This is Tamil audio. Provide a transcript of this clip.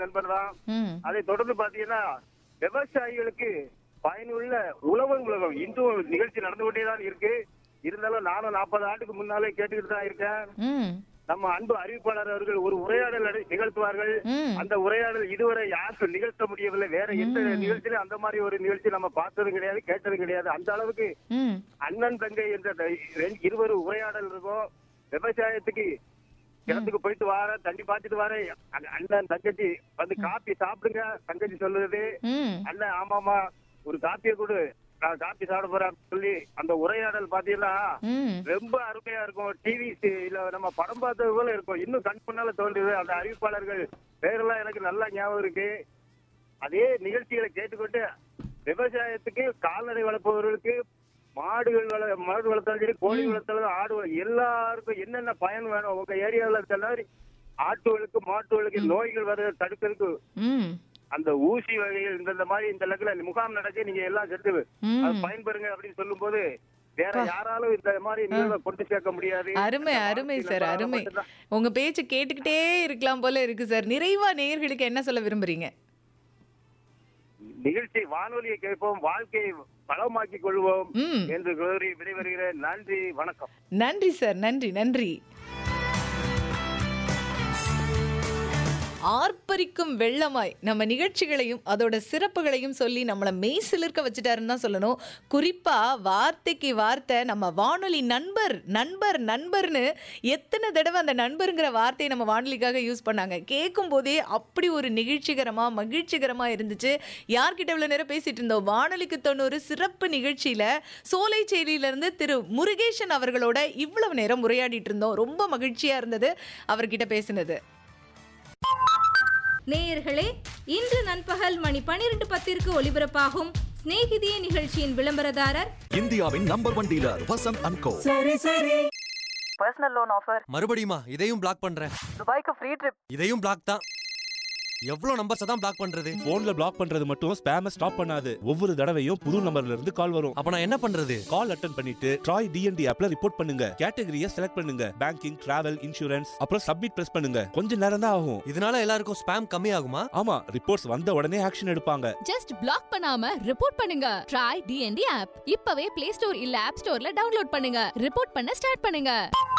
நண்பர் தான் ம் அதை தொடர்ந்து பாத்தீங்கன்னா விவசாயிகளுக்கு பயனுள்ள உழவு உலகம் இன்றும் நிகழ்ச்சி நடந்து கொண்டே தான் இருக்கு இருந்தாலும் நானும் நாற்பது ஆண்டுக்கு முன்னாலே கேட்டுக்கிட்டு தான் இருக்கேன் ம் நம்ம அன்பு அறிவிப்பாளர் அவர்கள் ஒரு உரையாடல் நட- நிகழ்த்துவார்கள் ம். அந்த உரையாடல் இதுவரை யாருக்கும் நிகழ்த்த முடியவில்லை வேற எந்த நிகழ்ச்சியிலும் அந்த மாதிரி ஒரு நிகழ்ச்சி நம்ம பார்த்ததும் கிடையாது கேட்டதும் கிடையாது அந்த அளவுக்கு ம் அண்ணன் தங்கை என்ற த- ரெண்டு- இருவரு உரையாடல் இருக்கும் விவசாயத்துக்கு கிணத்துக்கு போயிட்டு வார தண்ணி பாய்ச்சிட்டு வார அண்ணன் தங்கச்சி வந்து காப்பி சாப்பிடுங்க தங்கச்சி சொல்லுது ம் அண்ணன் ஆமாமா ஒரு காப்பியை கொடு நான் காப்பி சாப்பிட போறேன் அப்படின்னு சொல்லி அந்த உரையாடல் பாத்தீங்கன்னா ம் ரொம்ப அருமையா இருக்கும் டிவி இல்ல நம்ம படம் பார்த்தது போல இருக்கும் இன்னும் கண் முன்னால தோன்றுது அந்த அறிவிப்பாளர்கள் பேரெல்லாம் எனக்கு நல்லா ஞாபகம் இருக்கு அதே நிகழ்ச்சிகளை கேட்டுக்கொண்டு விவசாயத்துக்கு கால்நடை வளர்ப்பவர்களுக்கு மாடுகள் வள மாடு வளர்த்தாலும் சரி கோழி வளர்த்தாலும் ஆடு வள- எல்லாருக்கும் என்னென்ன பயன் வேணும் உங்க ஏரியாவில் இருக்க மாதிரி ஆட்டுகளுக்கு மாட்டுகளுக்கு நோய்கள் வர தடுக்கிறதுக்கு ம் அந்த ஊசி வகைகள் இந்த மாதிரி இந்த லெக்கில் முகாம் நடக்க நீங்க எல்லாம் சேர்த்து அது ம் பயன்பெறுங்க அப்படின்னு சொல்லும்போது வேற யாராலும் இந்த மாதிரி நிகழ்வை கொண்டு சேர்க்க முடியாது அருமை அருமை சார் வாழ்க்கையில அருமை மட்டும்தான். உங்க பேச்சு கேட்டுக்கிட்டே இருக்கலாம் போல இருக்கு சார் நிறைவா நேயர்களுக்கு என்ன சொல்ல விரும்புறீங்க நிகழ்ச்சி வானொலியை கேட்போம் வாழ்க்கையை வளமாக்கிக் கொள்வோம் ம் என்று கூறி விடைபெறுகிறேன் நன்றி வணக்கம் நன்றி சார் நன்றி நன்றி ஆர்ப்பரிக்கும் வெள்ளமாய் நம்ம நிகழ்ச்சிகளையும் அதோட சிறப்புகளையும் சொல்லி நம்மளை மெய் சிலிர்க்க வச்சுட்டாருன்னு தான் சொல்லணும் குறிப்பா வார்த்தைக்கு வார்த்தை நம்ம வானொலி நண்பர் நண்பர் நண்பர்னு எத்தனை தடவை அந்த நண்பருங்கிற வார்த்தையை நம்ம வானொலிக்காக யூஸ் பண்ணாங்க கேட்கும் போதே அப்படி ஒரு நிகழ்ச்சிகரமா மகிழ்ச்சிகரமா இருந்துச்சு யார்கிட்ட இவ்வளவு நேரம் பேசிட்டு இருந்தோம் வானொலிக்கு தொண்ணூறு சிறப்பு நிகழ்ச்சியில சோலைச்சேரியிலிருந்து திரு முருகேசன் அவர்களோட இவ்வளவு நேரம் உரையாடிட்டு இருந்தோம் ரொம்ப மகிழ்ச்சியா இருந்தது அவர்கிட்ட பேசினது நேயர்களே இன்று நண்பகல் மணி பனிரெண்டு பத்திற்கு ஒலிபரப்பாகும் சிநேகிதியே நிகழ்ச்சியின் விளம்பரதாரர் இந்தியாவின் number one dealer Vasanth and co personal loan offer மறுபடியுமா இதையும் பிளாக் பண்றேன் துபாய்க்கு ஃப்ரீ ட்ரிப் இதையும் பிளாக் தான் எவ்வளவு நம்பர்ஸ் தான் பிளாக் பண்றது போன்ல பிளாக் பண்றது மட்டும் ஸ்பேம ஸ்டாப் பண்ணாது ஒவ்வொரு தடவையும் புது நம்பர்ல இருந்து கால் வரும் அப்ப நான் என்ன பண்றது கால் அட்டன் பண்ணிட்டு ட்ராய் டிஎன்டி ஆப்ல ரிப்போர்ட் பண்ணுங்க கேட்டகரியை செலக்ட் பண்ணுங்க பேங்கிங் டிராவல் இன்சூரன்ஸ் அப்புறம் சப்மிட் பிரஸ் பண்ணுங்க கொஞ்ச நேரம் தான் ஆகும் இதனால எல்லாருக்கும் ஸ்பேம் கம்மி ஆகுமா ஆமா ரிப்போர்ட்ஸ் வந்த உடனே ஆக்ஷன் எடுப்பாங்க ஜஸ்ட் பிளாக் பண்ணாம ரிப்போர்ட் பண்ணுங்க ட்ரை டிஎன்டி ஆப் இப்பவே பிளே ஸ்டோர் இல்ல ஆப் ஸ்டோர்ல டவுன்லோட் பண்ணுங்க ரிப்போர்ட் பண்ண ஸ்டார்ட் பண்ணுங்க